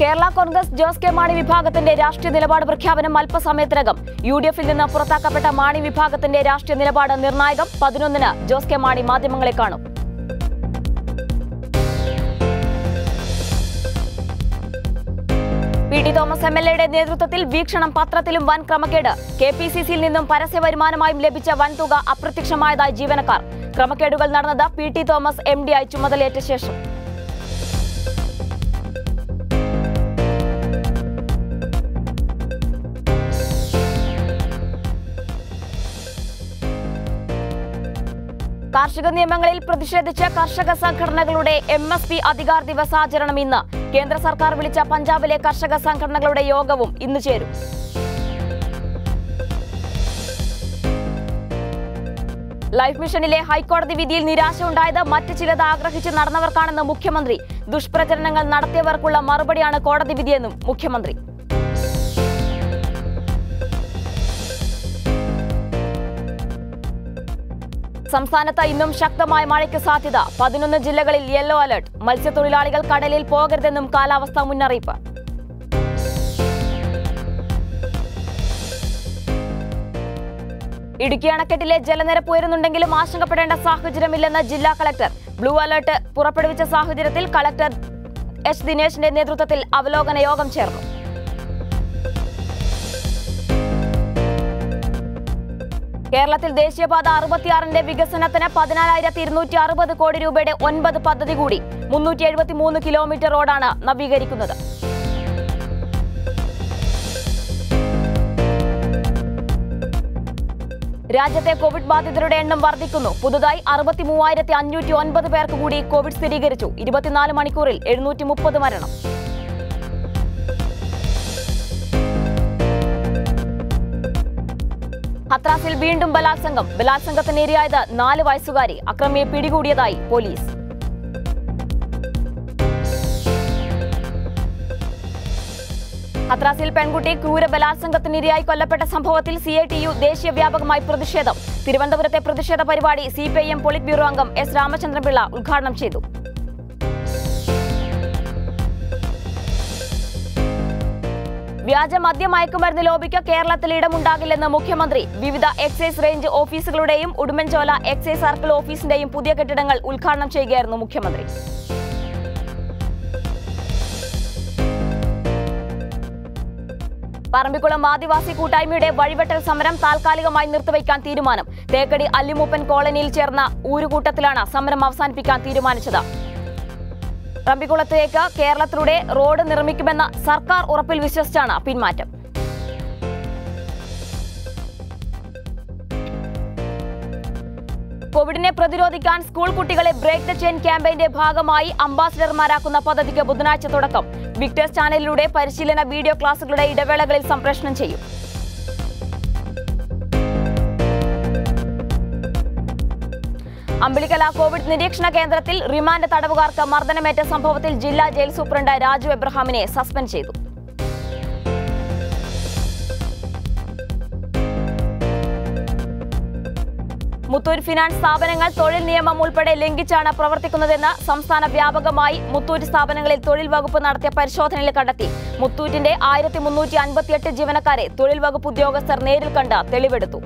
Kerala Congress Jose K Mani വിഭാഗത്തിന്റെ രാഷ്ട്രീയ നിലപാട് പ്രഖ്യാപനം അല്പസമയത്തിനകം യു ഡി എഫിൽ നിന്ന് പുറത്താക്കപ്പെട്ട മാണി വിഭാഗത്തിന്റെ രാഷ്ട്രീയ നിലപാട് നിർണായകം പതിനൊന്നിന് ജോസ് കെ മാണി മാധ്യമങ്ങളെ കാണും P T Thomas M L എയുടെ നേതൃത്വത്തിൽ വീക്ഷണം പത്രത്തിലും വൻ ക്രമക്കേട് കെ പി സി സിയിൽ നിന്നും പരസ്യ വരുമാനമായും ലഭിച്ച വൻതുക അപ്രത്യക്ഷമായതായി ജീവനക്കാർ ക്രമക്കേടുകൾ നടന്നത് P T Thomas M D ആയി ചുമതലയേറ്റ ശേഷം കാർഷിക നിയമങ്ങളിൽ പ്രതിഷേധിച്ച് കർഷക സംഘടനകളുടെ എം എസ് പി അധികാർ ദിവസാചരണം ഇന്ന് കേന്ദ്ര സർക്കാർ വിളിച്ച പഞ്ചാബിലെ കർഷക സംഘടനകളുടെ യോഗവും ഇന്ന് ചേരും ലൈഫ് മിഷനിലെ ഹൈക്കോടതി വിധിയിൽ നിരാശ ഉണ്ടായത് മറ്റ് ചിലത് ആഗ്രഹിച്ച് നടന്നവർക്കാണെന്ന് മുഖ്യമന്ത്രി ദുഷ്പ്രചരണങ്ങൾ നടത്തിയവർക്കുള്ള മറുപടിയാണ് കോടതി വിധിയെന്നും മുഖ്യമന്ത്രി സംസ്ഥാനത്ത് ഇന്നും ശക്തമായ മഴയ്ക്ക് സാധ്യത പതിനൊന്ന് ജില്ലകളിൽ യെല്ലോ അലർട്ട് മത്സ്യത്തൊഴിലാളികൾ കടലിൽ പോകരുതെന്നും കാലാവസ്ഥാ മുന്നറിയിപ്പ് ഇടുക്കി അണക്കെട്ടിലെ ജലനിരപ്പ് ഉയരുന്നുണ്ടെങ്കിലും ആശങ്കപ്പെടേണ്ട സാഹചര്യമില്ലെന്ന് ജില്ലാ കളക്ടർ ബ്ലൂ അലർട്ട് പുറപ്പെടുവിച്ച സാഹചര്യത്തിൽ കളക്ടർ എച്ച് ദിനേശിന്റെ നേതൃത്വത്തിൽ അവലോകന യോഗം ചേർന്നു കേരളത്തിൽ ദേശീയപാത അറുപത്തിയാറിന്റെ വികസനത്തിന് പതിനാലായിരത്തി ഇരുന്നൂറ്റി അറുപത് കോടി രൂപയുടെ ഒൻപത് പദ്ധതി കൂടി മുന്നൂറ്റി എഴുപത്തി മൂന്ന് കിലോമീറ്റർ റോഡാണ് നവീകരിക്കുന്നത് രാജ്യത്തെ കോവിഡ് ബാധിതരുടെ എണ്ണം വർദ്ധിക്കുന്നു പുതുതായി അറുപത്തി മൂവായിരത്തി അഞ്ഞൂറ്റി ഒൻപത് പേർക്ക് കൂടി കോവിഡ് സ്ഥിരീകരിച്ചു ഇരുപത്തിനാല് മണിക്കൂറിൽ എഴുന്നൂറ്റി മുപ്പത് മരണം ഹത്രാസിൽ വീണ്ടും ബലാത്സംഗം ബലാത്സംഗത്തിന് ഇരയായത് നാല് വയസ്സുകാരി അക്രമിയെ പിടികൂടിയതായി പോലീസ് ഹത്രാസിൽ പെൺകുട്ടി ക്രൂര ബലാത്സംഗത്തിനിരയായി കൊല്ലപ്പെട്ട സംഭവത്തിൽ സി ഐ ടി യു ദേശീയ വ്യാപകമായി പ്രതിഷേധം തിരുവനന്തപുരത്തെ പ്രതിഷേധ പരിപാടി C P I M politburo അംഗം എസ് രാമചന്ദ്രൻപിള്ള ഉദ്ഘാടനം ചെയ്തു വ്യാജ മദ്യ മയക്കുമരുന്ന് ലോബിക്ക് കേരളത്തിൽ ഇടമുണ്ടാകില്ലെന്ന് മുഖ്യമന്ത്രി വിവിധ എക്സൈസ് റേഞ്ച് ഓഫീസുകളുടെയും ഉടുമ്പൻചോല എക്സൈസ് സർക്കിൾ ഓഫീസിന്റെയും പുതിയ കെട്ടിടങ്ങൾ ഉദ്ഘാടനം ചെയ്യുകയായിരുന്നു മുഖ്യമന്ത്രി പറമ്പിക്കുളം ആദിവാസി കൂട്ടായ്മയുടെ വഴിവെട്ടൽ സമരം താൽക്കാലികമായി നിർത്തിവെക്കാൻ തീരുമാനം തേക്കടി അല്ലിമൂപ്പൻ കോളനിയിൽ ചേർന്ന ഊരുകൂട്ടത്തിലാണ് സമരം അവസാനിപ്പിക്കാൻ തീരുമാനിച്ചത് പറമ്പിക്കുളത്തേക്ക് കേരളത്തിലൂടെ റോഡ് നിർമ്മിക്കുമെന്ന സർക്കാർ ഉറപ്പിൽ വിശ്വസിച്ചാണ് പിന്മാറ്റം കോവിഡിനെ പ്രതിരോധിക്കാൻ സ്കൂൾ കുട്ടികളെ ബ്രേക്ക് ദ ചെയിൻ ക്യാമ്പയിന്റെ ഭാഗമായി അംബാസിഡർമാരാക്കുന്ന പദ്ധതിക്ക് ബുധനാഴ്ച തുടക്കം വിക്ടേഴ്സ് ചാനലിലൂടെ പരിശീലന വീഡിയോ ക്ലാസുകളുടെ ഇടവേളകളിൽ സംപ്രേഷണം ചെയ്യും അമ്പിളിക്കല കോവിഡ് നിരീക്ഷണ കേന്ദ്രത്തിൽ റിമാൻഡ് തടവുകാർക്ക് മർദ്ദനമേറ്റ സംഭവത്തിൽ ജില്ലാ ജയിൽ സൂപ്രണ്ട് രാജു എബ്രഹാമിനെ സസ്പെൻഡ് ചെയ്തു മുത്തൂർ ഫിനാൻസ് സ്ഥാപനങ്ങൾ തൊഴിൽ നിയമം ഉൾപ്പെടെ ലംഘിച്ചാണ് പ്രവർത്തിക്കുന്നതെന്ന് സംസ്ഥാന വ്യാപകമായി മുത്തൂറ്റ് സ്ഥാപനങ്ങളിൽ തൊഴിൽ വകുപ്പ് നടത്തിയ പരിശോധനയിൽ കണ്ടെത്തി മുത്തൂറ്റിന്റെ ആയിരത്തി മുന്നൂറ്റി അൻപത്തിയെട്ട് ജീവനക്കാരെ തൊഴിൽ വകുപ്പ് ഉദ്യോഗസ്ഥർ നേരിൽ കണ്ട് തെളിവെടുത്തു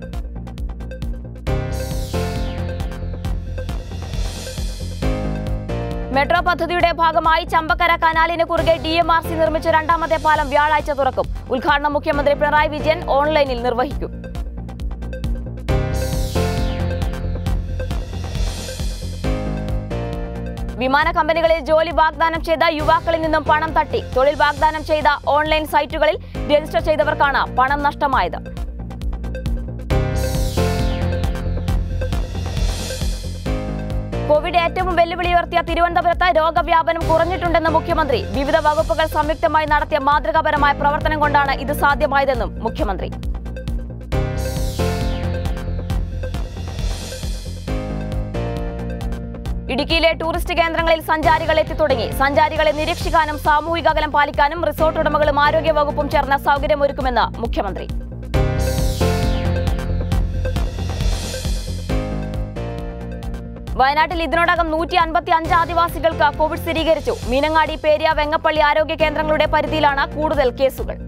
മെട്രോ പദ്ധതിയുടെ ഭാഗമായി ചമ്പക്കര കനാലിന് കുറുകെ ഡി എം ആർ സി നിർമ്മിച്ച രണ്ടാമത്തെ പാലം വ്യാഴാഴ്ച തുറക്കും ഉദ്ഘാടനം മുഖ്യമന്ത്രി പിണറായി വിജയൻ ഓൺലൈനിൽ നിർവഹിക്കും വിമാന കമ്പനികളിൽ ജോലി വാഗ്ദാനം ചെയ്ത യുവാക്കളിൽ നിന്നും പണം തട്ടി തൊഴിൽ വാഗ്ദാനം ചെയ്ത ഓൺലൈൻ സൈറ്റുകളിൽ രജിസ്റ്റർ ചെയ്തവർക്കാണ് പണം നഷ്ടമായത് കോവിഡ് ഏറ്റവും വെല്ലുവിളി ഉയർത്തിയ തിരുവനന്തപുരത്ത് രോഗവ്യാപനം കുറഞ്ഞിട്ടുണ്ടെന്ന് മുഖ്യമന്ത്രി വിവിധ വകുപ്പുകൾ സംയുക്തമായി നടത്തിയ മാതൃകാപരമായ പ്രവർത്തനം കൊണ്ടാണ് ഇത് സാധ്യമായതെന്നും മുഖ്യമന്ത്രി ഇടുക്കിയിലെ ടൂറിസ്റ്റ് കേന്ദ്രങ്ങളിൽ സഞ്ചാരികൾ എത്തിത്തുടങ്ങി സഞ്ചാരികളെ നിരീക്ഷിക്കാനും സാമൂഹിക അകലം പാലിക്കാനും റിസോർട്ട് ഉടമകളും ആരോഗ്യ വകുപ്പും ചേർന്ന് സൗകര്യമൊരുക്കുമെന്ന് മുഖ്യമന്ത്രി വയനാട്ടിൽ ഇതിനോടകം നൂറ്റി അൻപത്തി അഞ്ച് ആദിവാസികൾക്ക് കോവിഡ് സ്ഥിരീകരിച്ചു മീനങ്ങാടി പേരിയ വെങ്ങപ്പള്ളി ആരോഗ്യ കേന്ദ്രങ്ങളുടെ പരിധിയിലാണ് കൂടുതൽ കേസുകൾ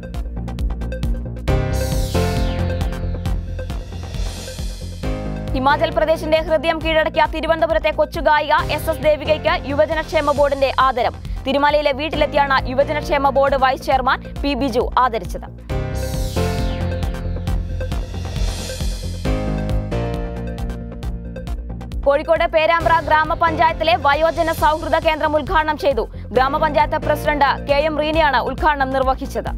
ഹിമാചൽ പ്രദേശിന്റെ ഹൃദയം കീഴടക്കിയ തിരുവനന്തപുരത്തെ കൊച്ചുഗായിക എസ് എസ് ദേവികയ്ക്ക് യുവജനക്ഷേമ ബോർഡിന്റെ ആദരം തിരുമലയിലെ വീട്ടിലെത്തിയാണ് യുവജനക്ഷേമ board vice chairman P Biju ആദരിച്ചത് കോഴിക്കോട് പേരാമ്പ്ര ഗ്രാമപഞ്ചായത്തിലെ വയോജന സൗഹൃദ കേന്ദ്രം ഉദ്ഘാടനം ചെയ്തു ഗ്രാമപഞ്ചായത്ത് പ്രസിഡന്റ് കെ എം റീനയാണ് ഉദ്ഘാടനം നിർവഹിച്ചത്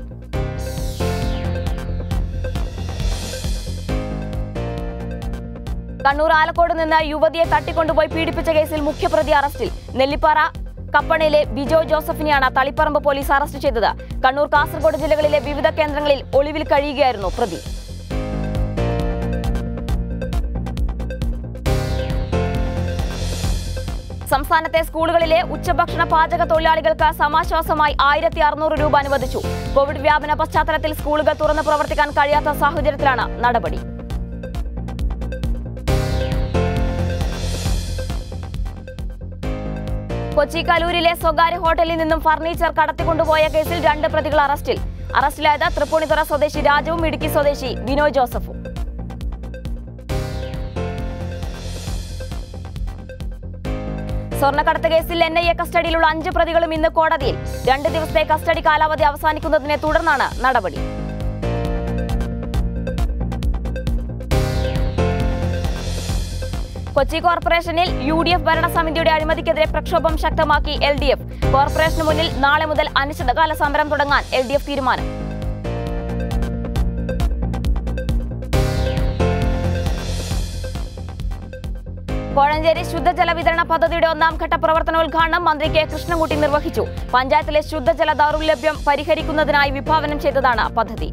കണ്ണൂർ ആലക്കോട് നിന്ന് യുവതിയെ തട്ടിക്കൊണ്ടുപോയി പീഡിപ്പിച്ച കേസിൽ മുഖ്യപ്രതി അറസ്റ്റിൽ നെല്ലിപ്പാറ കപ്പണയിലെ ബിജോ ജോസഫിനെയാണ് തളിപ്പറമ്പ് പോലീസ് അറസ്റ്റ് ചെയ്തത് കണ്ണൂർ കാസർഗോഡ് ജില്ലകളിലെ വിവിധ കേന്ദ്രങ്ങളിൽ ഒളിവിൽ കഴിയുകയായിരുന്നു പ്രതി സംസ്ഥാനത്തെ സ്കൂളുകളിലെ ഉച്ചഭക്ഷണ പാചക തൊഴിലാളികൾക്ക് സമാശ്വാസമായി ആയിരത്തി അറുന്നൂറ് രൂപ അനുവദിച്ചു കോവിഡ് വ്യാപന പശ്ചാത്തലത്തിൽ സ്കൂളുകൾ തുറന്ന് പ്രവർത്തിക്കാൻ കഴിയാത്ത സാഹചര്യത്തിലാണ് നടപടി കൊച്ചി കലൂരിലെ സ്വകാര്യ ഹോട്ടലിൽ നിന്നും ഫർണിച്ചർ കടത്തിക്കൊണ്ടുപോയ കേസിൽ രണ്ട് പ്രതികൾ അറസ്റ്റിൽ അറസ്റ്റിലായത് തൃപ്പൂണിത്തുറ സ്വദേശി രാജുവും ഇടുക്കി സ്വദേശി ബിനോയ് ജോസഫും സ്വർണ്ണക്കടത്ത് കേസിൽ എൻ ഐ എ കസ്റ്റഡിയിലുള്ള അഞ്ച് പ്രതികളും ഇന്ന് കോടതിയിൽ രണ്ട് ദിവസത്തെ കസ്റ്റഡി കാലാവധി അവസാനിക്കുന്നതിനെ തുടർന്നാണ് നടപടി കൊച്ചി കോർപ്പറേഷനിൽ യു ഡി എഫ് ഭരണസമിതിയുടെ അഴിമതിക്കെതിരെ പ്രക്ഷോഭം ശക്തമാക്കി എൽ ഡി എഫ് കോർപ്പറേഷന് മുന്നിൽ നാളെ മുതൽ അനിശ്ചിതകാല സമരം തുടങ്ങാൻ എൽ ഡി എഫ് തീരുമാനം കോഴഞ്ചേരി ശുദ്ധജല വിതരണ പദ്ധതിയുടെ ഒന്നാം ഘട്ട പ്രവർത്തനോദ്ഘാടനം മന്ത്രി കെ കൃഷ്ണൻകുട്ടി നിർവഹിച്ചു പഞ്ചായത്തിലെ ശുദ്ധജല ദൗർലഭ്യം പരിഹരിക്കുന്നതിനായി വിഭാവനം ചെയ്തതാണ് പദ്ധതി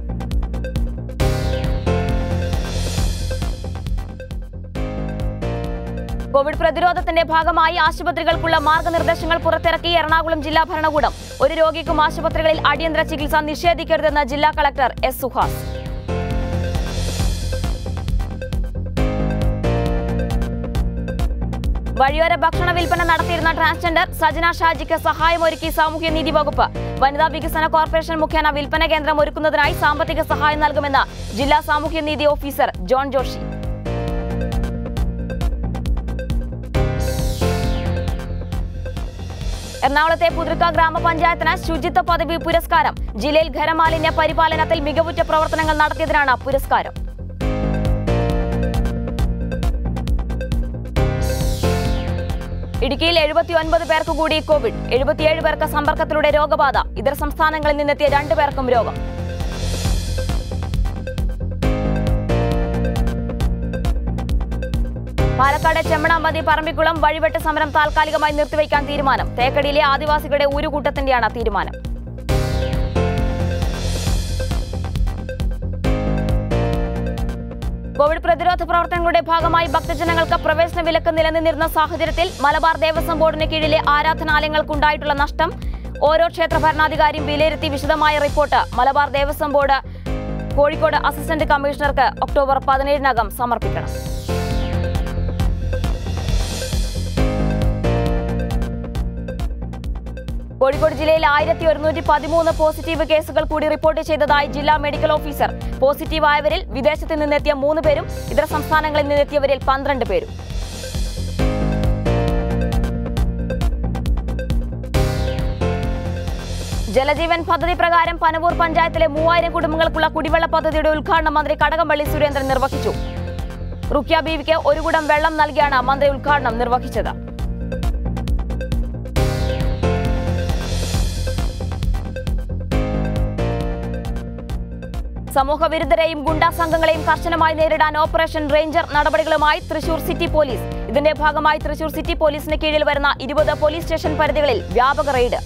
കോവിഡ് പ്രതിരോധത്തിന്റെ ഭാഗമായി ആശുപത്രികൾക്കുള്ള മാർഗനിർദ്ദേശങ്ങൾ പുറത്തിറക്കി എറണാകുളം ജില്ലാ ഭരണകൂടം ഒരു രോഗിക്കും ആശുപത്രികളിൽ അടിയന്തര ചികിത്സ നിഷേധിക്കരുതെന്ന് ജില്ലാ കളക്ടർ എസ് സുഹാസ് വഴിയോര ഭക്ഷണ വിൽപ്പന നടത്തിയിരുന്ന ട്രാൻസ്ജെൻഡർ സജന ഷാജിക്ക് സഹായമൊരുക്കി സാമൂഹ്യനീതി വകുപ്പ് വനിതാ വികസന കോർപ്പറേഷൻ മുഖേന വിൽപ്പന കേന്ദ്രം ഒരുക്കുന്നതിനായി സാമ്പത്തിക സഹായം നൽകുമെന്ന് ജില്ലാ സാമൂഹ്യനീതി ഓഫീസർ ജോൺ ജോഷി എറണാകുളത്തെ പുതുക്ക ഗ്രാമപഞ്ചായത്തിന് ശുചിത്വ പദവി പുരസ്കാരം ജില്ലയിൽ ഖരമാലിന്യ പരിപാലനത്തിൽ മികവുറ്റ പ്രവർത്തനങ്ങൾ നടത്തിയതിനാണ് പുരസ്കാരം ഇടുക്കിയിൽ എഴുപത്തി ഒൻപത് പേർക്ക് കൂടി കോവിഡ് എഴുപത്തിയേഴ് പേർക്ക് സമ്പർക്കത്തിലൂടെ രോഗബാധ ഇതര സംസ്ഥാനങ്ങളിൽ നിന്നെത്തിയ രണ്ടു പേർക്കും രോഗം പാലക്കാട് ചെമ്മണാമ്പതി പറമ്പിക്കുളം വഴിവെട്ട് സമരം താൽക്കാലികമായി നിർത്തിവെക്കാൻ തീരുമാനം തേക്കടിയിലെ ആദിവാസികളുടെ ഊരുകൂട്ടത്തിന്റെയാണ് തീരുമാനം കോവിഡ് പ്രതിരോധ പ്രവർത്തനങ്ങളുടെ ഭാഗമായി ഭക്തജനങ്ങൾക്ക് പ്രവേശന വിലക്ക് നിലനിന്നിരുന്ന സാഹചര്യത്തിൽ മലബാർ ദേവസ്വം ബോർഡിന് കീഴിലെ ആരാധനാലയങ്ങൾക്കുണ്ടായിട്ടുള്ള നഷ്ടം ഓരോ ക്ഷേത്ര ഭരണാധികാരിയും വിലയിരുത്തി വിശദമായ report Malabar Devaswom board Kozhikode assistant കമ്മീഷണർക്ക് ഒക്ടോബർ പതിനേഴിനകം സമർപ്പിക്കണം കോഴിക്കോട് ജില്ലയിൽ ആയിരത്തി ഒരുന്നൂറ്റി പതിമൂന്ന് പോസിറ്റീവ് കേസുകൾ കൂടി റിപ്പോർട്ട് ചെയ്തതായി ജില്ലാ മെഡിക്കൽ ഓഫീസർ പോസിറ്റീവ് ആയവരിൽ വിദേശത്ത് നിന്നെത്തിയ മൂന്ന് പേരും ഇതര സംസ്ഥാനങ്ങളിൽ നിന്നെത്തിയവരിൽ പന്ത്രണ്ട് പേരും ജലജീവൻ പദ്ധതി പ്രകാരം പനവൂർ പഞ്ചായത്തിലെ മൂവായിരം കുടുംബങ്ങൾക്കുള്ള കുടിവെള്ള പദ്ധതിയുടെ ഉദ്ഘാടനം മന്ത്രി കടകംപള്ളി സുരേന്ദ്രൻ നിർവഹിച്ചു റുക്യ ബീവിക്ക് ഒരു കുടം വെള്ളം നൽകിയാണ് മന്ത്രി ഉദ്ഘാടനം നിർവഹിച്ചത് സമൂഹവിരുദ്ധരെയും ഗുണ്ടാ സംഘങ്ങളെയും കർശനമായി നേരിടാൻ ഓപ്പറേഷൻ റേഞ്ചർ നടപടികളുമായി തൃശൂർ സിറ്റി പോലീസ് ഇതിന്റെ ഭാഗമായി തൃശൂർ സിറ്റി പോലീസിന് കീഴിൽ വരുന്ന ഇരുപത് പോലീസ് സ്റ്റേഷൻ പരിധികളിൽ വ്യാപക റെയ്ഡ്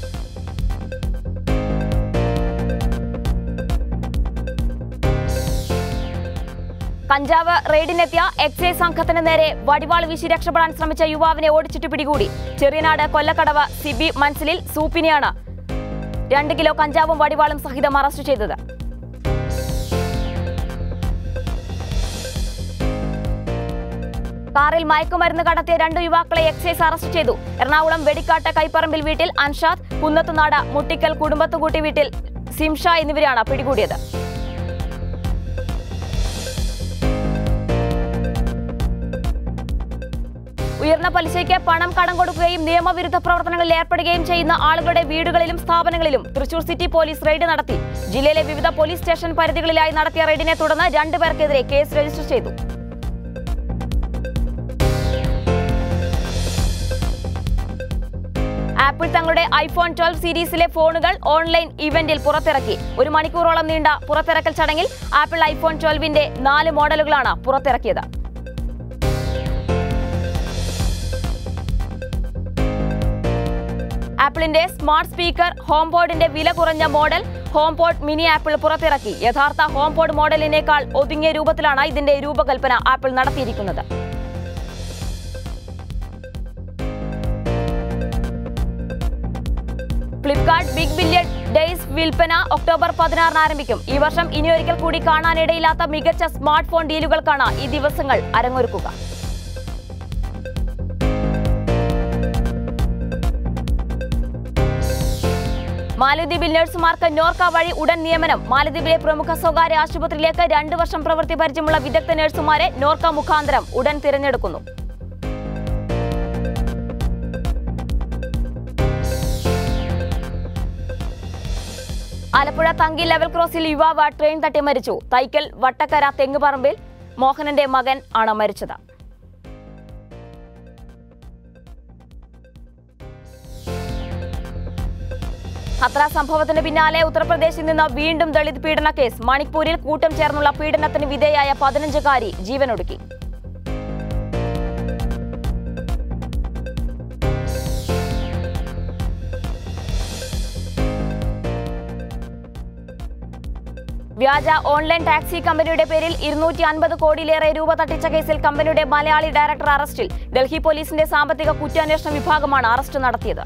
കഞ്ചാവ് റെയ്ഡിനെത്തിയ എക്സൈസ് സംഘത്തിന് നേരെ വടിവാൾ വീശി രക്ഷപ്പെടാൻ ശ്രമിച്ച യുവാവിനെ ഓടിച്ചിട്ട് പിടികൂടി ചെറിയനാട് കൊല്ലക്കടവ് സിബി മൻസിലിൽ സൂപ്പിനെയാണ് രണ്ട് കിലോ കഞ്ചാവും വടിവാളും സഹിതം അറസ്റ്റ് ചെയ്തത് കാറിൽ മയക്കുമരുന്ന് കടത്തിയ രണ്ടു യുവാക്കളെ എക്സൈസ് അറസ്റ്റ് ചെയ്തു എറണാകുളം വെടിക്കാട്ട് കൈപ്പറമ്പിൽ വീട്ടിൽ അൻഷാദ് കുന്നത്തുനാട് മുട്ടിക്കൽ കുടുംബത്തുകൂട്ടി വീട്ടിൽ സിംഷ എന്നിവരെയാണ് പിടികൂടിയത് ഉയർന്ന പലിശയ്ക്ക് പണം കടം കൊടുക്കുകയും നിയമവിരുദ്ധ പ്രവർത്തനങ്ങളിൽ ഏർപ്പെടുകയും ചെയ്യുന്ന ആളുകളുടെ വീടുകളിലും സ്ഥാപനങ്ങളിലും തൃശൂർ സിറ്റി പോലീസ് റെയ്ഡ് നടത്തി ജില്ലയിലെ വിവിധ പോലീസ് സ്റ്റേഷൻ പരിധികളിലായി നടത്തിയ റെയ്ഡിനെ തുടർന്ന് രണ്ടുപേർക്കെതിരെ കേസ് രജിസ്റ്റർ ചെയ്തു ആപ്പിൾ തങ്ങളുടെ ഐഫോൺ ട്വൽവ് സീരീസിലെ ഫോണുകൾ ഓൺലൈൻ ഇവന്റിൽ പുറത്തിറക്കി ഒരു മണിക്കൂറോളം നീണ്ട പുറത്തിറക്കൽ ചടങ്ങിൽ ആപ്പിൾ ഐഫോൺ ട്വൽവിന്റെ നാല് മോഡലുകളാണ് പുറത്തിറക്കിയത് ആപ്പിളിന്റെ സ്മാർട്ട് സ്പീക്കർ ഹോംപോഡിന്റെ വില കുറഞ്ഞ മോഡൽ ഹോംപോഡ് മിനി ആപ്പിൾ പുറത്തിറക്കി യഥാർത്ഥ ഹോംപോഡ് മോഡലിനേക്കാൾ ഒതുങ്ങിയ രൂപത്തിലാണ് ഇതിന്റെ രൂപകൽപ്പന ആപ്പിൾ നടത്തിയിരിക്കുന്നത് ഫ്ലിപ്കാർട്ട് ബിഗ് ബില്യൺ ഡേയ്സ് വിൽപ്പന ഒക്ടോബർ പതിനാറിന് ആരംഭിക്കും ഈ വർഷം ഇനിയൊരിക്കൽ കൂടി കാണാനിടയില്ലാത്ത മികച്ച സ്മാർട്ട് ഫോൺ ഡീലുകൾക്കാണ് ഈ ദിവസങ്ങൾ അരങ്ങൊരുക്കുക മാലദ്വീപിൽ നഴ്സുമാർക്ക് നോർക്ക വഴി ഉടൻ നിയമനം മാലദ്വീപിലെ പ്രമുഖ സ്വകാര്യ ആശുപത്രിയിലേക്ക് രണ്ടു വർഷം പ്രവൃത്തി പരിചയമുള്ള വിദഗ്ധ നഴ്സുമാരെ നോർക്ക മുഖാന്തരം ഉടൻ തിരഞ്ഞെടുക്കുന്നു ആലപ്പുഴ തങ്കി ലെവൽ ക്രോസിൽ യുവാവ് ട്രെയിൻ തട്ടി മരിച്ചു തൈക്കൽ വട്ടക്കര തെങ്ങുപറമ്പിൽ മോഹനന്റെ മകൻ ആണ് മരിച്ചത് ഹത്ര സംഭവത്തിന് പിന്നാലെ ഉത്തർപ്രദേശിൽ നിന്ന് വീണ്ടും ദളിത് പീഡന കേസ് മണിപ്പൂരിൽ കൂട്ടം ചേർന്നുള്ള പീഡനത്തിന് വിധേയായ പതിനഞ്ചുകാരി ജീവനൊടുക്കി വ്യാജ ഓൺലൈൻ ടാക്സി കമ്പനിയുടെ പേരിൽ ഇരുന്നൂറ്റി അൻപത് കോടിയിലേറെ രൂപ തട്ടിച്ച കേസിൽ കമ്പനിയുടെ മലയാളി ഡയറക്ടർ അറസ്റ്റിൽ ഡൽഹി പോലീസിന്റെ സാമ്പത്തിക കുറ്റാന്വേഷണ വിഭാഗമാണ് അറസ്റ്റ് നടത്തിയത്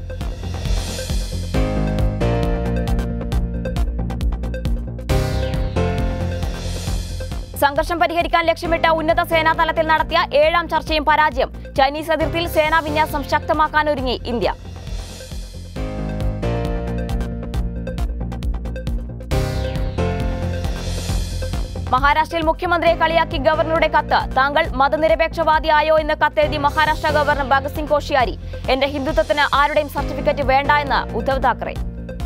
സംഘർഷം പരിഹരിക്കാൻ ലക്ഷ്യമിട്ട ഉന്നത സേനാ തലത്തിൽ നടത്തിയ ഏഴാം ചർച്ചയും പരാജയം ചൈനീസ് അതിർത്തിയിൽ സേനാ വിന്യാസം ശക്തമാക്കാനൊരുങ്ങി ഇന്ത്യ മഹാരാഷ്ട്രയിൽ മുഖ്യമന്ത്രിയെ കളിയാക്കി ഗവർണറുടെ കത്ത് താങ്കൾ മതനിരപേക്ഷവാദിയായോ എന്ന് കത്തെഴുതി മഹാരാഷ്ട്ര ഗവർണർ ഭഗത് സിംഗ് കോഷിയാരി എന്റെ ഹിന്ദുത്വത്തിന് ആരുടെയും സർട്ടിഫിക്കറ്റ് വേണ്ട എന്ന് ഉദ്ധവ് താക്കറെ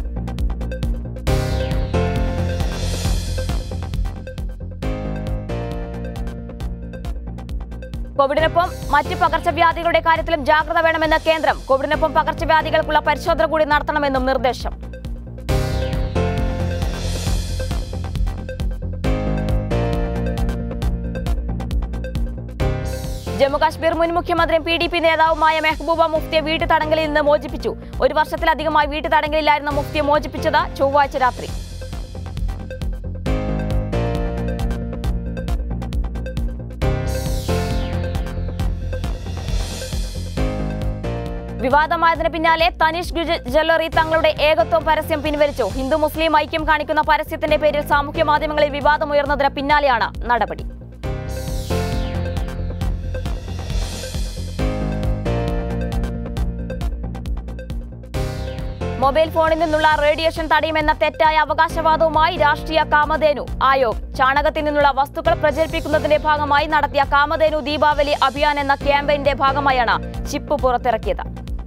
കോവിഡിനൊപ്പം മറ്റ് പകർച്ചവ്യാധികളുടെ കാര്യത്തിലും ജാഗ്രത വേണമെന്ന് കേന്ദ്രം കോവിഡിനൊപ്പം പകർച്ചവ്യാധികൾക്കുള്ള പരിശോധന കൂടി നടത്തണമെന്നും നിർദ്ദേശം ജമ്മുകാശ്മീർ മുൻ മുഖ്യമന്ത്രിയും പി ഡി പി നേതാവുമായ മെഹബൂബ മുഫ്തിയെ വീട്ടുതടങ്കലിൽ നിന്ന് മോചിപ്പിച്ചു ഒരു വർഷത്തിലധികമായി വീട്ടുതടങ്കലിലായിരുന്ന മുഫ്തിയെ മോചിപ്പിച്ചത് ചൊവ്വാഴ്ച രാത്രി വിവാദമായതിന് പിന്നാലെ തനീഷ് ഗുജ- ജ്വല്ലറി തങ്ങളുടെ ഏകത്വം പരസ്യം പിൻവലിച്ചു ഹിന്ദു മുസ്ലിം ഐക്യം കാണിക്കുന്ന പരസ്യത്തിന്റെ പേരിൽ സാമൂഹ്യ മാധ്യമങ്ങളിൽ വിവാദമുയർന്നതിന് പിന്നാലെയാണ് നടപടി മൊബൈൽ ഫോണിൽ നിന്നുള്ള റേഡിയേഷൻ തടയുമെന്ന തെറ്റായ അവകാശവാദവുമായി രാഷ്ട്രീയ കാമധേനു ആയോഗ് ചാണകത്തിൽ നിന്നുള്ള വസ്തുക്കൾ പ്രചരിപ്പിക്കുന്നതിന്റെ ഭാഗമായി നടത്തിയ കാമധേനു ദീപാവലി അഭിയാൻ എന്ന ക്യാമ്പയിന്റെ ഭാഗമായാണ് ചിപ്പ് പുറത്തിറക്കിയത്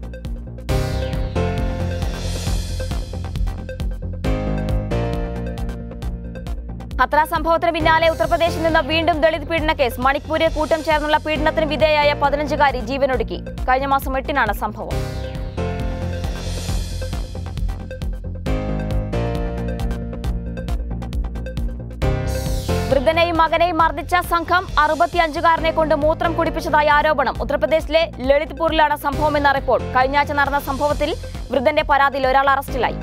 ഹത്ര സംഭവത്തിന് പിന്നാലെ ഉത്തർപ്രദേശിൽ നിന്ന് വീണ്ടും ദളിത് പീഡന കേസ് മണിപ്പൂരിൽ കൂട്ടം ചേർന്നുള്ള പീഡനത്തിന് വിധേയായ പതിനഞ്ചുകാരി ജീവനൊടുക്കി കഴിഞ്ഞ മാസം എട്ടിനാണ് സംഭവം വൃദ്ധനെയും മകനെയും മർദ്ദിച്ച സംഘം അറുപത്തിയഞ്ചുകാരനെ കൊണ്ട് മൂത്രം കുടിപ്പിച്ചതായി ആരോപണം ഉത്തർപ്രദേശിലെ ലളിത്പൂരിലാണ് സംഭവമെന്ന റിപ്പോർട്ട് കഴിഞ്ഞയാഴ്ച നടന്ന സംഭവത്തിൽ വൃദ്ധന്റെ പരാതിയിൽ ഒരാൾ അറസ്റ്റിലായി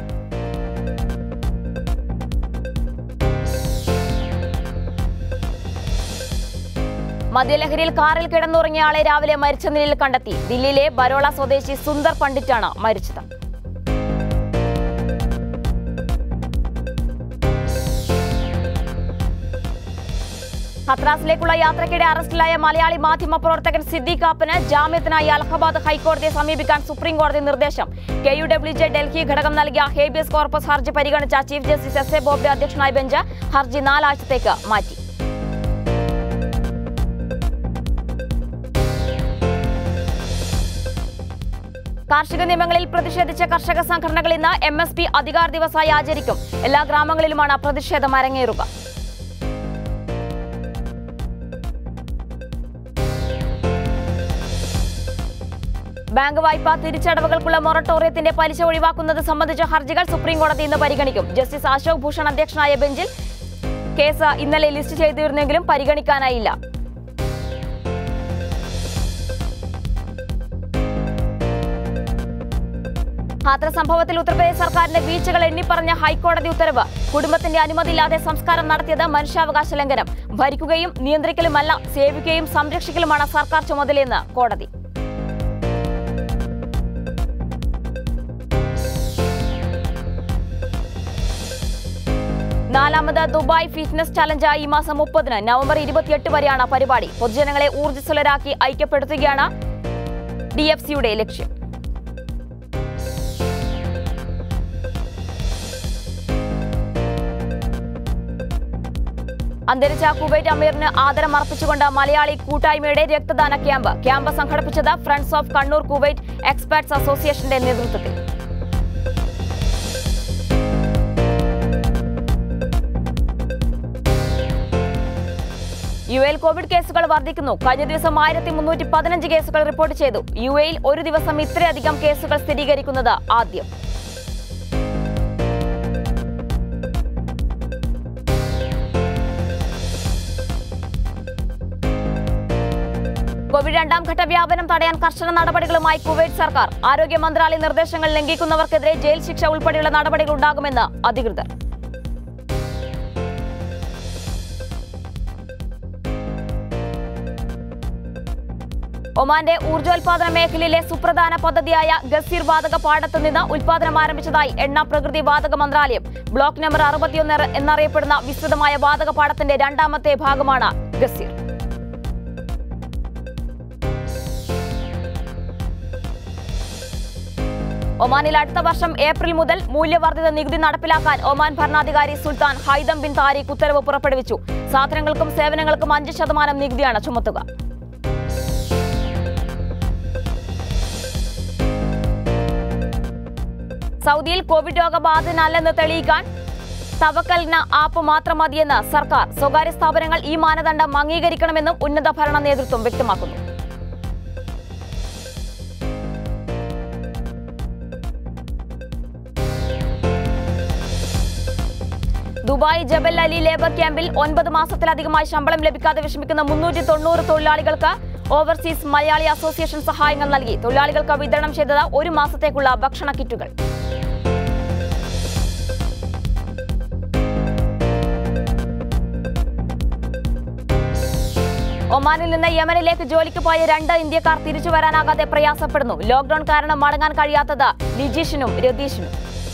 മദ്യലഹരിയിൽ കാറിൽ കിടന്നുറങ്ങിയ ആളെ രാവിലെ മരിച്ച നിലയിൽ കണ്ടെത്തി ദില്ലിയിലെ ബരോള സ്വദേശി സുന്ദർ പണ്ഡിറ്റാണ് മരിച്ചത് ഹത്രാസിലേക്കുള്ള യാത്രയ്ക്കിടെ അറസ്റ്റിലായ മലയാളി മാധ്യമ പ്രവർത്തകൻ സിദ്ദീഖ് കാപ്പന് ജാമ്യത്തിനായി അലഹബാദ് ഹൈക്കോടതിയെ സമീപിക്കാൻ സുപ്രീം കോടതി നിർദ്ദേശം K U W J Delhi ഘടകം നൽകിയ ഹേബിയസ് കോർപ്പസ് ഹർജി പരിഗണിച്ച chief justice S A Bobde അധ്യക്ഷനായ ബെഞ്ച് ഹർജി നാലാഴ്ചത്തേക്ക് മാറ്റി കാർഷിക നിയമങ്ങളിൽ പ്രതിഷേധിച്ച കർഷക സംഘടനകൾ ഇന്ന് എം എസ് പി അധികാർ ദിവസമായി ആചരിക്കും എല്ലാ ഗ്രാമങ്ങളിലുമാണ് പ്രതിഷേധം അരങ്ങേറുക ബാങ്ക് വായ്പ തിരിച്ചടവുകൾക്കുള്ള മൊറട്ടോറിയത്തിന്റെ പലിശ ഒഴിവാക്കുന്നത് സംബന്ധിച്ച ഹർജികൾ സുപ്രീം കോടതി ഇന്ന് പരിഗണിക്കും ജസ്റ്റിസ് അശോക് ഭൂഷൺ അധ്യക്ഷനായ ബെഞ്ചിൽ കേസ് ഇന്നലെ ലിസ്റ്റ് ചെയ്തിരുന്നെങ്കിലും പരിഗണിക്കാനായില്ല ഹാത്ര സംഭവത്തിൽ ഉത്തർപ്രദേശ് സർക്കാരിന്റെ വീഴ്ചകൾ എണ്ണിപ്പറഞ്ഞ ഹൈക്കോടതി ഉത്തരവ് കുടുംബത്തിന്റെ അനുമതിയില്ലാതെ സംസ്കാരം നടത്തിയത് മനുഷ്യാവകാശ ലംഘനം ഭരിക്കുകയും നിയന്ത്രിക്കലുമല്ല സേവിക്കുകയും സംരക്ഷിക്കലുമാണ് സർക്കാർ ചുമതലയെന്ന് കോടതി നാലാമത് ദുബായ് ഫിറ്റ്നസ് ചലഞ്ച് ഈ മാസം മുപ്പതിന് നവംബർ ഇരുപത്തിയെട്ട് വരെയാണ് പരിപാടി പൊതുജനങ്ങളെ ഊർജ്ജസ്വലരാക്കി ഐക്യപ്പെടുത്തുകയാണ് ഡി എഫ് സിയുടെ ലക്ഷ്യം അന്തരിച്ച കുവൈറ്റ് അമീറിന് ആദരം അർപ്പിച്ചുകൊണ്ട് മലയാളി കൂട്ടായ്മയുടെ രക്തദാന ക്യാമ്പ് ക്യാമ്പ് സംഘടിപ്പിച്ചത് friends of Kannur Kuwait experts അസോസിയേഷന്റെ നേതൃത്വത്തിൽ യു എയിൽ കോവിഡ് കേസുകൾ വർദ്ധിക്കുന്നു കഴിഞ്ഞ ദിവസം ആയിരത്തി മുന്നൂറ്റി പതിനഞ്ച് കേസുകൾ റിപ്പോർട്ട് ചെയ്തു യു എയിൽ ഒരു ദിവസം ഇത്രയധികം കേസുകൾ സ്ഥിരീകരിക്കുന്നത് ആദ്യം കോവിഡ് രണ്ടാം ഘട്ട വ്യാപനം തടയാൻ കർശന നടപടികളുമായി കുവൈറ്റ് സർക്കാർ ആരോഗ്യ മന്ത്രാലയ നിർദ്ദേശങ്ങൾ ലംഘിക്കുന്നവർക്കെതിരെ ജയിൽ ശിക്ഷ ഉൾപ്പെടെയുള്ള നടപടികൾ ഉണ്ടാകുമെന്ന് അധികൃതർ ഒമാന്റെ ഊർജ്ജോൽപാദന മേഖലയിലെ സുപ്രധാന പദ്ധതിയായ ഗസീർ വാതക പാടത്ത് നിന്ന് ഉൽപാദനം ആരംഭിച്ചതായി എണ്ണ പ്രകൃതി വാതക മന്ത്രാലയം ബ്ലോക്ക് നമ്പർ അറുപത്തിയൊന്ന് എന്നറിയപ്പെടുന്ന വിസ്തൃതമായ വാതക പാടത്തിന്റെ രണ്ടാമത്തെ ഭാഗമാണ് ഗസീർ ഒമാനിൽ അടുത്ത വർഷം ഏപ്രിൽ മുതൽ മൂല്യവർദ്ധിത നികുതി നടപ്പിലാക്കാൻ ഒമാൻ ഭരണാധികാരി സുൽത്താൻ ഹൈദം ബിൻ താരിഖ് ഉത്തരവ് പുറപ്പെടുവിച്ചു സാധനങ്ങൾക്കും സേവനങ്ങൾക്കും അഞ്ച് ശതമാനം നികുതിയാണ് ചുമത്തുക സൗദിയിൽ കോവിഡ് രോഗബാധിതനല്ലെന്ന് തെളിയിക്കാൻ തവക്കൽന ആപ്പ് മാത്രം മതിയെന്ന് സർക്കാർ സ്വകാര്യ സ്ഥാപനങ്ങൾ ഈ മാനദണ്ഡം അംഗീകരിക്കണമെന്നും ഉന്നത ഭരണ നേതൃത്വം വ്യക്തമാക്കുന്നു ദുബായ് ജബൽ അലി ലേബർ ക്യാമ്പിൽ ഒൻപത് മാസത്തിലധികമായി ശമ്പളം ലഭിക്കാതെ വിഷമിക്കുന്ന മുന്നൂറ്റി തൊണ്ണൂറ് തൊഴിലാളികൾക്ക് ഓവർസീസ് മലയാളി അസോസിയേഷൻ സഹായങ്ങൾ നൽകി തൊഴിലാളികൾക്ക് വിതരണം ചെയ്തത് ഒരു മാസത്തേക്കുള്ള ഭക്ഷണ കിറ്റുകൾ ഒമാനിൽ നിന്ന് യമനിലേക്ക് ജോലിക്ക് പോയ രണ്ട് ഇന്ത്യക്കാർ തിരിച്ചു വരാനാകാതെ പ്രയാസപ്പെടുന്നു ലോക്ഡൌൺ കാരണം മടങ്ങാൻ കഴിയാത്തത് ലിജീഷിനും രതീഷിനും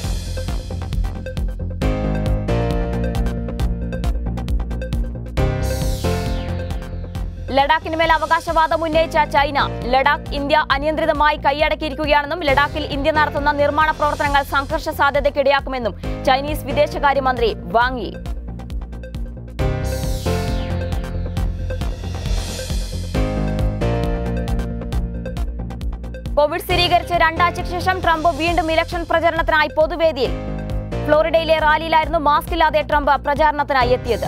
ലഡാക്കിന് മേൽ അവകാശവാദം ഉന്നയിച്ച ചൈന ലഡാക്ക് ഇന്ത്യ അനിയന്ത്രിതമായി കൈയടക്കിയിരിക്കുകയാണെന്നും ലഡാക്കിൽ ഇന്ത്യ നടത്തുന്ന നിർമ്മാണ പ്രവർത്തനങ്ങൾ സംഘർഷ സാധ്യതയ്ക്കിടയാക്കുമെന്നും ചൈനീസ് വിദേശകാര്യമന്ത്രി വാങ് യി കോവിഡ് സ്ഥിരീകരിച്ച് രണ്ടാഴ്ചയ്ക്ക് ശേഷം ട്രംപ് വീണ്ടും ഇലക്ഷൻ പ്രചരണത്തിനായി പൊതുവേദിയിൽ ഫ്ലോറിഡയിലെ റാലിയിലായിരുന്നു മാസ്ക് ഇല്ലാതെ ട്രംപ് പ്രചാരണത്തിനായി എത്തിയത്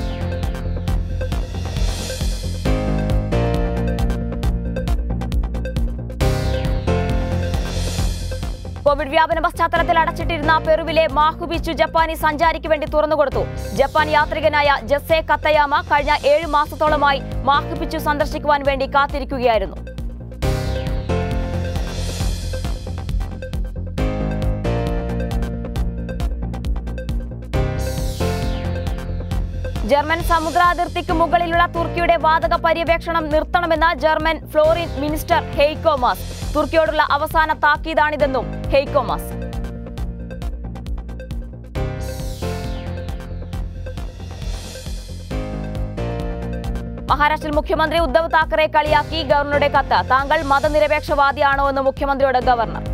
കോവിഡ് വ്യാപന പശ്ചാത്തലത്തിൽ അടച്ചിട്ടിരുന്ന പെറുവിലെ മാഹു ബീച്ച് ജപ്പാനീസ് സഞ്ചാരിക്ക് വേണ്ടി തുറന്നുകൊടുത്തു ജപ്പാൻ യാത്രികനായ ജസെ കത്തയാമ കഴിഞ്ഞ ഏഴ് മാസത്തോളമായി മാഹു ബീച്ച് സന്ദർശിക്കുവാൻ വേണ്ടി കാത്തിരിക്കുകയായിരുന്നു ജർമ്മൻ സമുദ്രാതിർത്തിക്ക് മുകളിലുള്ള തുർക്കിയുടെ വാതക പര്യവേക്ഷണം നിർത്തണമെന്ന് German foreign minister Heiko Maas തുർക്കിയോടുള്ള അവസാന താക്കീതാണിതെന്നും ഹെയ്ക്കോ മാസ് മഹാരാഷ്ട്രയിൽ മുഖ്യമന്ത്രി ഉദ്ധവ് താക്കറെ കളിയാക്കി ഗവർണറുടെ കത്ത് താങ്കൾ മതനിരപേക്ഷവാദിയാണോ എന്ന് മുഖ്യമന്ത്രിയോട് ഗവർണർ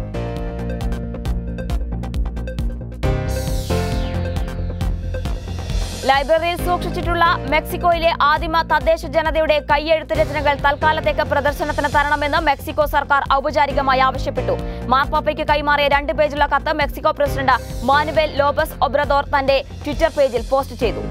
ലൈബ്രറിയിൽ സൂക്ഷിച്ചിട്ടുള്ള മെക്സിക്കോയിലെ ആദിമ തദ്ദേശ ജനതയുടെ കൈയെഴുത്ത് രചനകൾ തൽക്കാലത്തേക്ക് പ്രദർശനത്തിന് തരണമെന്ന് മെക്സിക്കോ സർക്കാർ ഔപചാരികമായി ആവശ്യപ്പെട്ടു മാർപ്പാപ്പയ്ക്ക് കൈമാറിയ രണ്ട് പേജുള്ള കത്ത് Mexico president Manuel Lopez Obrador തന്റെ ട്വിറ്റർ പേജിൽ പോസ്റ്റ് ചെയ്തു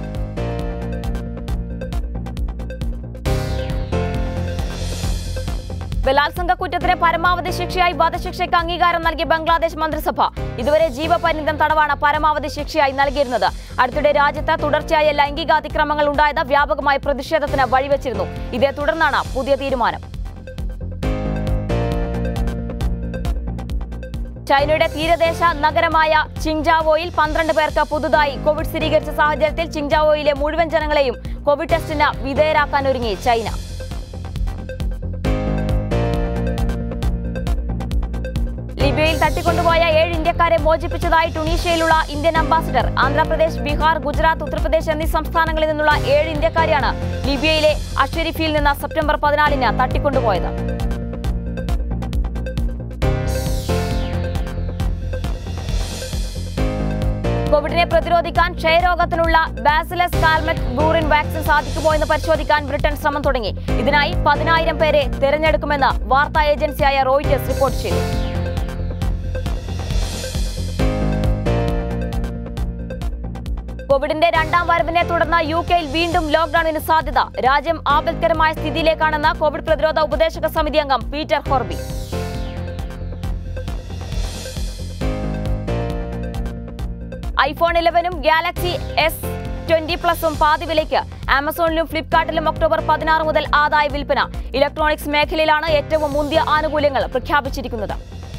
ബലാത്സംഗ കുറ്റത്തിന് പരമാവധി ശിക്ഷയായി വധശിക്ഷയ്ക്ക് അംഗീകാരം നൽകിയ ബംഗ്ലാദേശ് മന്ത്രിസഭ ഇതുവരെ ജീവപര്യന്തം തടവാണ് പരമാവധി ശിക്ഷയായി നൽകിയിരുന്നത് അടുത്തിടെ രാജ്യത്ത് തുടർച്ചയായ ലൈംഗികാതിക്രമങ്ങൾ ഉണ്ടായത് വ്യാപകമായ പ്രതിഷേധത്തിന് വഴിവെച്ചിരുന്നു ഇതേ തുടർന്നാണ് പുതിയ തീരുമാനം ചൈനയുടെ തീരദേശ നഗരമായ ചിങ്ജാവോയിൽ പന്ത്രണ്ട് പേർക്ക് പുതുതായി കോവിഡ് സ്ഥിരീകരിച്ച സാഹചര്യത്തിൽ ചിങ്ജാവോയിലെ മുഴുവൻ ജനങ്ങളെയും കോവിഡ് ടെസ്റ്റിന് വിധേയരാക്കാൻ ഒരുങ്ങി ചൈന ലിബിയയിൽ തട്ടിക്കൊണ്ടുപോയ ഏഴ് ഇന്ത്യക്കാരെ മോചിപ്പിച്ചതായി ടുണീഷ്യയിലുള്ള ഇന്ത്യൻ അംബാസിഡർ ആന്ധ്രാപ്രദേശ് ബീഹാർ ഗുജറാത്ത് ഉത്തർപ്രദേശ് എന്നീ സംസ്ഥാനങ്ങളിൽ നിന്നുള്ള ഏഴ് ഇന്ത്യക്കാരെയാണ് ലിബിയയിലെ അഷരിഫിയിൽ നിന്ന് സെപ്റ്റംബർ പതിനാലിന് തട്ടിക്കൊണ്ടുപോയത് കോവിഡിനെ പ്രതിരോധിക്കാൻ ക്ഷയരോഗത്തിനുള്ള ബാസിലസ് കാൽമെറ്റ് ബ്രൂറിൻ വാക്സിൻ സാധിക്കുമോ എന്ന് പരിശോധിക്കാൻ ബ്രിട്ടൻ ശ്രമം തുടങ്ങി ഇതിനായി പതിനായിരം പേരെ തെരഞ്ഞെടുക്കുമെന്ന് വാർത്താ ഏജൻസിയായ റോയിറ്റേഴ്സ് റിപ്പോർട്ട് ചെയ്തു കോവിഡിന്റെ രണ്ടാം വരവിനെ തുടർന്ന് യു കെയിൽ വീണ്ടും ലോക്ഡൌണിന് സാധ്യത രാജ്യം ആപത്കരമായ സ്ഥിതിയിലേക്കാണെന്ന് കോവിഡ് പ്രതിരോധ ഉപദേശക സമിതി അംഗം പീറ്റർ ഹോർബി ഐഫോൺ ഇലവനും ഗാലക്സി എസ് ട്വന്റി പ്ലസും പാതി വിലയ്ക്ക് ആമസോണിലും ഫ്ലിപ്കാർട്ടിലും ഒക്ടോബർ പതിനാറ് മുതൽ ആദായ വിൽപ്പന ഇലക്ട്രോണിക്സ് മേഖലയിലാണ് ഏറ്റവും മുന്തിയ ആനുകൂല്യങ്ങൾ പ്രഖ്യാപിച്ചിരിക്കുന്നത്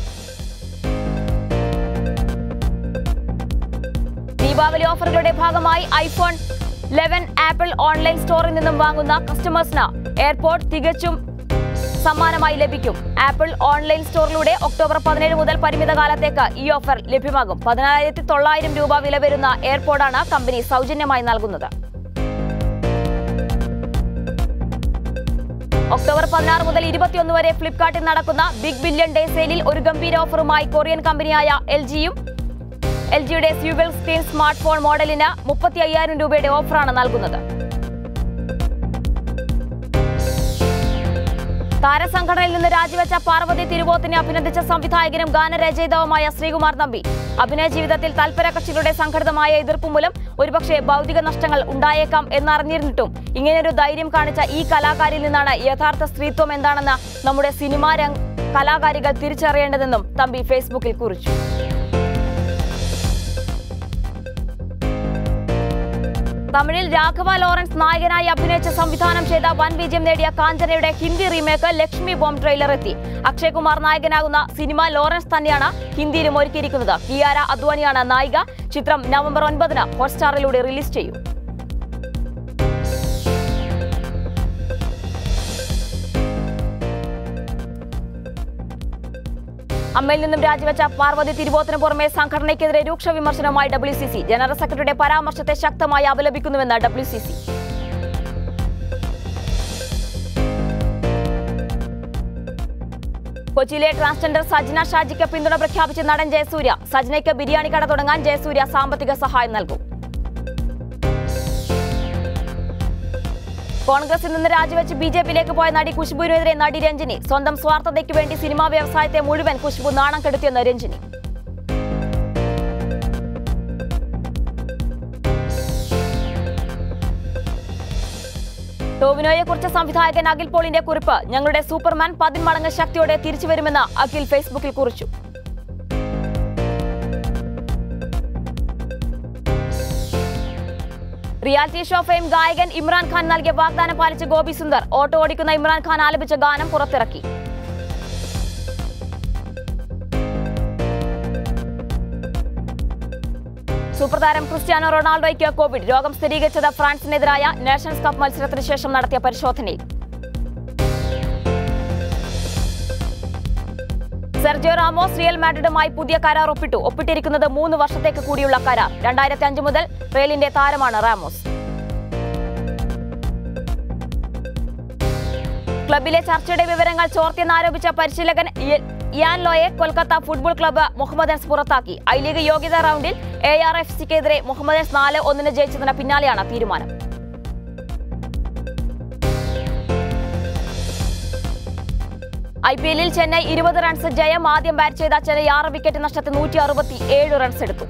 ദീപാവലി ഓഫറുകളുടെ ഭാഗമായി ഐഫോൺ ലെവൻ ആപ്പിൾ ഓൺലൈൻ സ്റ്റോറിൽ നിന്നും വാങ്ങുന്ന കസ്റ്റമേഴ്സിന് എയർപോർട്ട് തികച്ചും സമ്മാനമായി ലഭിക്കും ആപ്പിൾ ഓൺലൈൻ സ്റ്റോറിലൂടെ ഒക്ടോബർ പതിനേഴ് മുതൽ പരിമിത കാലത്തേക്ക് ഈ ഓഫർ ലഭ്യമാകും പതിനായിരത്തി തൊള്ളായിരം രൂപ വില വരുന്ന എയർപോർട്ടാണ് കമ്പനി സൗജന്യമായി നൽകുന്നത് ഒക്ടോബർ പതിനാറ് മുതൽ ഇരുപത്തിയൊന്ന് വരെ ഫ്ലിപ്കാർട്ടിൽ നടക്കുന്ന ബിഗ് ബില്യൺ ഡേ സെയിലിൽ ഒരു ഗംഭീര ഓഫറുമായി കൊറിയൻ കമ്പനിയായ എൽ ജിയും എൽ ജിയുടെ സ്യൂവൽ സ്ക്രീൻ സ്മാർട്ട് ഫോൺ മോഡലിന് മുപ്പത്തി അയ്യായിരം രൂപയുടെ ഓഫറാണ് നൽകുന്നത് താരസംഘടനയിൽ നിന്ന് രാജിവെച്ച പാർവതി തിരുവോത്തിനെ അഭിനന്ദിച്ച സംവിധായകനും ഗാനരചയിതാവുമായ ശ്രീകുമാർ നമ്പി അഭിനയ ജീവിതത്തിൽ തൽപര കക്ഷികളുടെ സംഘടിതമായ എതിർപ്പ് മൂലം ഒരുപക്ഷെ ഭൗതിക നഷ്ടങ്ങൾ ഉണ്ടായേക്കാം എന്നറിഞ്ഞിരുന്നിട്ടും ഇങ്ങനെയൊരു ധൈര്യം കാണിച്ച ഈ കലാകാരിൽ നിന്നാണ് യഥാർത്ഥ സ്ത്രീത്വം എന്താണെന്ന് നമ്മുടെ സിനിമാ രംഗ കലാകാരികൾ തിരിച്ചറിയേണ്ടതെന്നും തമ്പി ഫേസ്ബുക്കിൽ കുറിച്ചു തമിഴിൽ രാഘവ ലോറൻസ് നായകനായി അഭിനയിച്ച് സംവിധാനം ചെയ്ത വൻ വിജയം നേടിയ കാഞ്ചനയുടെ Hindi remake Lakshmi bomb trailer എത്തി അക്ഷയ് കുമാർ നായകനാകുന്ന സിനിമ ലോറൻസ് തന്നെയാണ് ഹിന്ദിയിലും ഒരുക്കിയിരിക്കുന്നത് കിയാര അദ്വാനിയാണ് നായിക ചിത്രം നവംബർ ഒൻപതിന് ഹോട്ട്സ്റ്റാറിലൂടെ റിലീസ് ചെയ്യും അമ്മയിൽ നിന്നും രാജിവെച്ച പാർവതി തിരുവോത്തിന് പുറമെ സംഘടനയ്ക്കെതിരെ രൂക്ഷ വിമർശനവുമായി ഡബ്ല്യു സി സി ജനറൽ സെക്രട്ടറിയുടെ പരാമർശത്തെ ശക്തമായി അപലപിക്കുന്നുവെന്ന് ഡബ്ല്യു സി സി കൊച്ചിയിലെ ട്രാൻസ്ജെൻഡർ സജ്ന ഷാജിക്ക് പിന്തുണ പ്രഖ്യാപിച്ച നടൻ ജയസൂര്യ സജ്നയ്ക്ക് ബിരിയാണി കട തുടങ്ങാൻ ജയസൂര്യ സാമ്പത്തിക സഹായം നൽകും കോൺഗ്രസിൽ നിന്ന് രാജിവെച്ച് ബി ജെ പിയിലേക്ക് പോയ നടി ഖുഷ്ബുവിനെതിരെ നടി രഞ്ജിനി സ്വന്തം സ്വാർത്ഥതയ്ക്ക് വേണ്ടി സിനിമാ വ്യവസായത്തെ മുഴുവൻ ഖുഷ്ബു നാണം കെടുത്തിയെന്ന് രഞ്ജിനി ടോവിനോയെ കുറിച്ച് സംവിധായകൻ അഖിൽ പോളിന്റെ കുറിപ്പ് ഞങ്ങളുടെ സൂപ്പർമാൻ പതിന്മടങ്ങ് ശക്തിയോടെ തിരിച്ചുവരുമെന്ന് അഖിൽ ഫേസ്ബുക്കിൽ കുറിച്ചു റിയാലിറ്റി ഷോ ഫെയിം ഗായകൻ ഇമ്രാൻഖാൻ നൽകിയ വാഗ്ദാനം പാലിച്ച് ഗോപി സുന്ദർ ഓട്ടോ ഓടിക്കുന്ന ഇമ്രാൻഖാൻ ആലപിച്ച ഗാനം പുറത്തിറക്കി സൂപ്പർ താരം ക്രിസ്ത്യാനോ റൊണാൾഡോയ്ക്ക് കോവിഡ് രോഗം സ്ഥിരീകരിച്ചത് ഫ്രാൻസിനെതിരായ നേഷൻസ് കപ്പ് മത്സരത്തിന് ശേഷം നടത്തിയ പരിശോധനയിൽ സെർജിയോ റാമോസ് റിയൽ മാഡ്രിഡുമായി പുതിയ കരാർ ഒപ്പിട്ടു ഒപ്പിട്ടിരിക്കുന്നത് മൂന്ന് വർഷത്തേക്ക് കൂടിയുള്ള കരാർ രണ്ടായിരത്തി അഞ്ച് മുതൽ റയലിന്റെ താരമാണ് റാമോസ് ക്ലബിലെ ചർച്ചയുടെ വിവരങ്ങൾ ചോർത്തിയെന്നാരോപിച്ച പരിശീലകൻ ഇയ- ഇയാൻ ലോയെ കൊൽക്കത്ത ഫുട്ബോൾ ക്ലബ്ബ് മുഹമ്മദൻസ് പുറത്താക്കി ഐ ലീഗ് യോഗ്യതാ റൗണ്ടിൽ എ ആർ എഫ് സിക്കെതിരെ മുഹമ്മദൻസ് നാല് ഒന്നിന് ജയിച്ചതിന് പിന്നാലെയാണ് തീരുമാനം ഐ പി എല്ലിൽ ചെന്നൈ ഇരുപത് റൺസ് ജയം ആദ്യം ബാറ്റ് ചെയ്ത ചെന്നൈ ആറ് വിക്കറ്റ് നഷ്ടത്തിൽ നൂറ്റി അറുപത്തി ഏഴ് റൺസ് എടുത്തു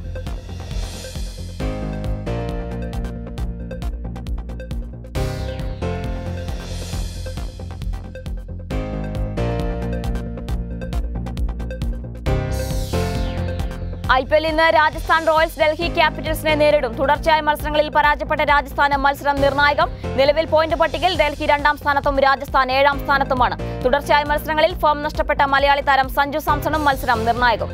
ഐ പി എൽ ഇന്ന് രാജസ്ഥാൻ റോയൽസ് ഡൽഹി ക്യാപിറ്റൽസിനെ നേരിടും തുടർച്ചയായ മത്സരങ്ങളിൽ പരാജയപ്പെട്ട രാജസ്ഥാന് മത്സരം നിർണായകം നിലവിൽ പോയിന്റ് പട്ടികയിൽ ഡൽഹി രണ്ടാം സ്ഥാനത്തും രാജസ്ഥാൻ ഏഴാം സ്ഥാനത്തുമാണ് തുടർച്ചയായ മത്സരങ്ങളിൽ ഫോം നഷ്ടപ്പെട്ട മലയാളി താരം സഞ്ജു സാംസണും മത്സരം നിർണായകം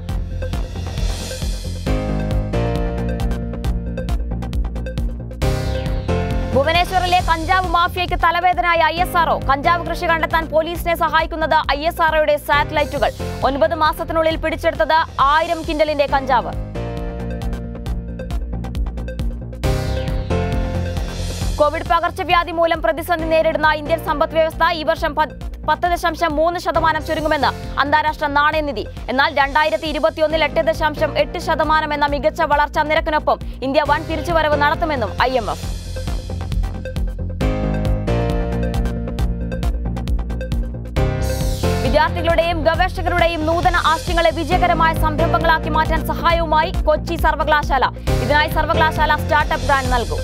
ഭുവനേശ്വറിലെ കഞ്ചാവ് മാഫിയയ്ക്ക് തലവേദനയായ ഐ എസ് ആർഒ കഞ്ചാവ് കൃഷി കണ്ടെത്താൻ പോലീസിനെ സഹായിക്കുന്നത് ഐ എസ് ആർഒയുടെ സാറ്റലൈറ്റുകൾ ഒൻപത് മാസത്തിനുള്ളിൽ പിടിച്ചെടുത്തത് ആയിരം കിൻഡലിന്റെ കഞ്ചാവ് കോവിഡ് പകർച്ചവ്യാധി മൂലം പ്രതിസന്ധി നേരിടുന്ന ഇന്ത്യൻ സമ്പദ് വ്യവസ്ഥ ഈ വർഷം പത്ത് പത്ത് ദശാംശം മൂന്ന് ശതമാനം ചുരുങ്ങുമെന്ന് അന്താരാഷ്ട്ര നാണയനിധി എന്നാൽ രണ്ടായിരത്തി ഇരുപത്തിയൊന്നിൽ എട്ട് ദശാംശം എട്ട് ശതമാനം എന്ന മികച്ച വളർച്ചാ നിരക്കിനൊപ്പം ഇന്ത്യ വൻ തിരിച്ചുവരവ് നടത്തുമെന്നും ഐ എം എഫ് വിദ്യാർത്ഥികളുടെയും ഗവേഷകരുടെയും നൂതന ആശയങ്ങളെ വിജയകരമായ സംരംഭങ്ങളാക്കി മാറ്റാൻ സഹായവുമായി കൊച്ചി സർവകലാശാല ഇതിനായി സർവകലാശാല സ്റ്റാർട്ടപ്പ് ഗ്രാന്റ് നൽകും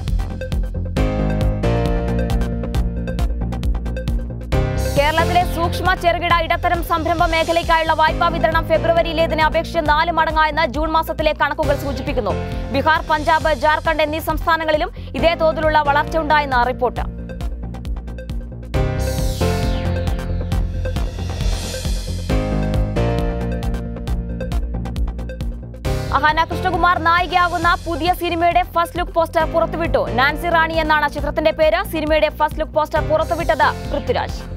കേരളത്തിലെ സൂക്ഷ്മ ചെറുകിട ഇടത്തരം സംരംഭ മേഖലയ്ക്കായുള്ള വായ്പാ വിതരണം ഫെബ്രുവരിയിലേതിനെ അപേക്ഷിച്ച് നാല് മടങ്ങായെന്ന് ജൂൺ മാസത്തിലെ കണക്കുകൾ സൂചിപ്പിക്കുന്നു ബീഹാർ പഞ്ചാബ് ജാർഖണ്ഡ് എന്നീ സംസ്ഥാനങ്ങളിലും ഇതേ തോതിലുള്ള വളർച്ചയുണ്ടായെന്ന് റിപ്പോർട്ട് അഹാന കൃഷ്ണകുമാർ നായികയാകുന്ന പുതിയ സിനിമയുടെ ഫസ്റ്റ് ലുക്ക് പോസ്റ്റർ പുറത്തുവിട്ടു നാൻസി റാണി എന്നാണ് ചിത്രത്തിന്റെ പേര് സിനിമയുടെ ഫസ്റ്റ് ലുക്ക് പോസ്റ്റർ പുറത്തുവിട്ടത് പൃഥ്വിരാജ്